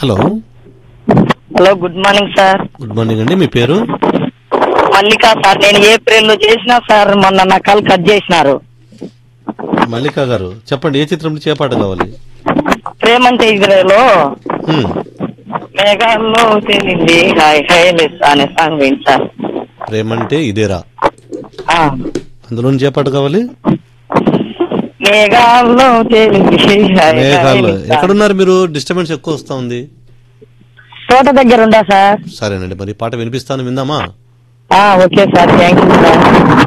Hello hello good morning sir good morning అండి మీ పేరు మల్లికా సార్ నేను ఏప్రిల్ లో చేసినా సార్ మొన్న నా కాల్ కట్ చేసినారు మల్లికా గారు చెప్పండి ఏ చిత్రం నుంచి ఏ పాట కావాలి ప్రేమంటే ఇజ్రాయలో హ్మ్. మేఘాల్లో తేలింది హాయ్ హాయ్ లెస్ అనే సాంగ్ వేయండి సార్ ప్రేమంటే ఇదేరా ఆ. అందులో నుంచి ఏ పాట కావాలి మేఘాల్లో తేలింది హాయ్ హాయ్ మేఘాల్లో లెస్. ఎక్కడున్నారు మీరు డిస్టర్బెన్స్ ఎక్కువ వస్తా ఉంది తోట దగ్గర ఉందా సార్ సరేనండి మరి పాట వినిపిస్తాను విందామా ఆ, okay sir thank you sir